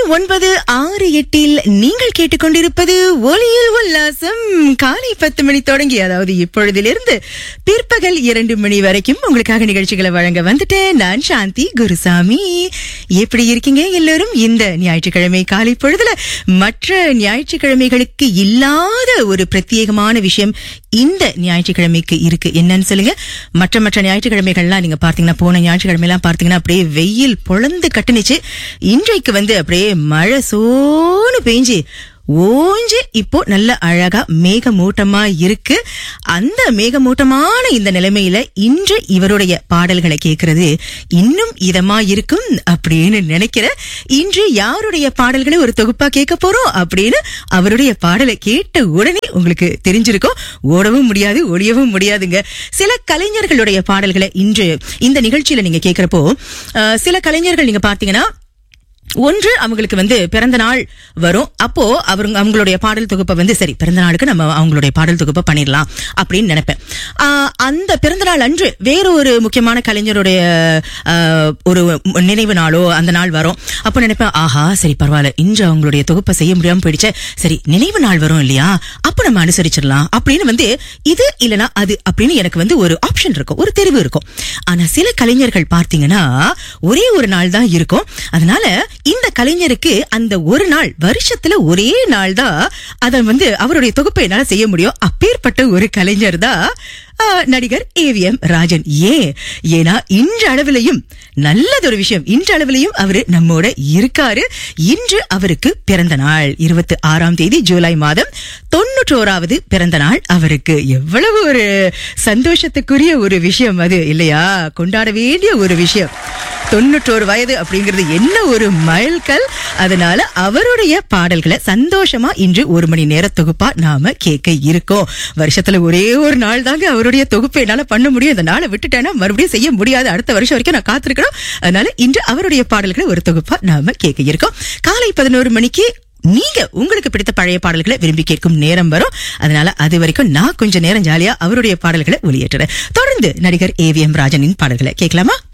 ஒன்பது ஆறு எட்டில் நீங்கள் கேட்டுக்கொண்டிருப்பது ஒலியில் உல்லாசம் காலை பத்து மணி தொடங்கி அதாவது இப்பொழுதிலிருந்து பிற்பகல் இரண்டு மணி வரைக்கும் உங்களுக்காக நிகழ்ச்சிகளை வழங்க வந்துட்டேன் நான் சாந்தி குருசாமி எப்படி இருக்கீங்க எல்லாரும் இந்த ஞாயிற்றுக்கிழமை காலை பொழுதுல மற்ற ஞாயிற்றுக்கிழமைகளுக்கு இல்லாத ஒரு பிரத்யேகமான விஷயம் இந்த ஞாயிற்றுக்கிழமைக்கு இருக்கு என்னன்னு சொல்லுங்க மற்ற மற்ற ஞாயிற்றுக்கிழமைகள்லாம் நீங்க பார்த்தீங்கன்னா போன ஞாயிற்றுக்கிழமை எல்லாம் பார்த்தீங்கன்னா அப்படியே வெயில் பொழந்து கட்டுனுச்சு இன்றைக்கு வந்து அப்படியே மழை சோனு பெஞ்சு ஓஞ்சு இப்போ நல்ல அழகா மேகமூட்டமா இருக்கு அந்த மேகமூட்டமான இந்த நிலைமையில இன்று இவருடைய பாடல்களை கேட்கறது இன்னும் இதமா இருக்கும் அப்படின்னு நினைக்கிற இன்று யாருடைய பாடல்களை ஒரு தொகுப்பா கேட்க போறோம் அப்படின்னு அவருடைய பாடலை கேட்ட உடனே உங்களுக்கு தெரிஞ்சிருக்கும் ஓடவும் முடியாது ஒளியவும் முடியாதுங்க சில கலைஞர்களுடைய பாடல்களை இன்று இந்த நிகழ்ச்சியில நீங்க கேட்கிறப்போ அஹ், சில கலைஞர்கள் நீங்க பார்த்தீங்கன்னா ஒன்று அவங்களுக்கு வந்து பிறந்த நாள் வரும் அப்போ அவங்க அவங்களுடைய பாடல் தொகுப்பை வந்து சரி பிறந்த நாளுக்கு நம்ம அவங்களுடைய பாடல் தொகுப்பை பண்ணிடலாம் அப்படின்னு நினைப்பேன் ஆஹ் அந்த பிறந்த நாள் அன்று வேற ஒரு முக்கியமான கலைஞருடைய ஆஹ், ஒரு நினைவு நாளோ அந்த நாள் வரும் அப்போ நினைப்பேன் ஆஹா சரி பரவாயில்ல இன்று அவங்களுடைய தொகுப்பை செய்ய முடியாம போயிடுச்சே சரி நினைவு நாள் வரும் இல்லையா அப்ப நம்ம அனுசரிச்சிடலாம் அப்படின்னு வந்து இது இல்லனா அது அப்படின்னு எனக்கு வந்து ஒரு ஆப்ஷன் இருக்கும் ஒரு தெரிவு இருக்கும் ஆனா சில கலைஞர்கள் பார்த்தீங்கன்னா ஒரே ஒரு நாள் தான் இருக்கும் அதனால இந்த கலைஞருக்கு அந்த ஒரு நாள் வருஷத்துல ஒரே நாள் தான் அதை வந்து அவருடைய தொகுப்பை என்னால செய்ய முடியும் அப்பேற்பட்ட ஒரு கலைஞர் தான் ஆ, நடிகர் ஏவிஎம் ராஜன் ஏன் ஏன்னா இன்று அளவிலையும் நல்லதொரு விஷயம் இன்று அளவிலையும் அவரு நம்மோட இருக்காரு இன்று அவருக்கு பிறந்த நாள் இருபத்தி ஆறாம் தேதி ஜூலை மாதம் தொண்ணூற்றோராவது பிறந்த நாள் அவருக்கு எவ்வளவு ஒரு சந்தோஷத்துக்குரிய ஒரு விஷயம் அது இல்லையா கொண்டாட வேண்டிய ஒரு விஷயம் தொண்ணூற்றோரு வயது அப்படிங்கிறது என்ன ஒரு மைல்கல் அதனால அவருடைய பாடல்களை சந்தோஷமா இன்று ஒரு மணி நேர தொகுப்பா நாம கேட்க இருக்கோம் வருஷத்துல ஒரே ஒரு நாள் தாங்க அவருடைய தொகுப்பை என்னால பண்ண முடியும் இந்த நாளை விட்டுட்டேன்னா மறுபடியும் செய்ய முடியாது அடுத்த வருஷம் வரைக்கும் நான் காத்திருக்கணும் அதனால இன்று அவருடைய பாடல்களை ஒரு தொகுப்பா நாம கேட்க இருக்கோம் காலை பதினோரு மணிக்கு நீங்க உங்களுக்கு பிடித்த பழைய பாடல்களை விரும்பி கேட்கும் நேரம் வரும் அதனால அது வரைக்கும் நான் கொஞ்ச நேரம் ஜாலியா அவருடைய பாடல்களை ஒளியேற்றுறேன் தொடர்ந்து நடிகர் ஏவிஎம் ராஜனின் பாடல்களை கேட்கலாமா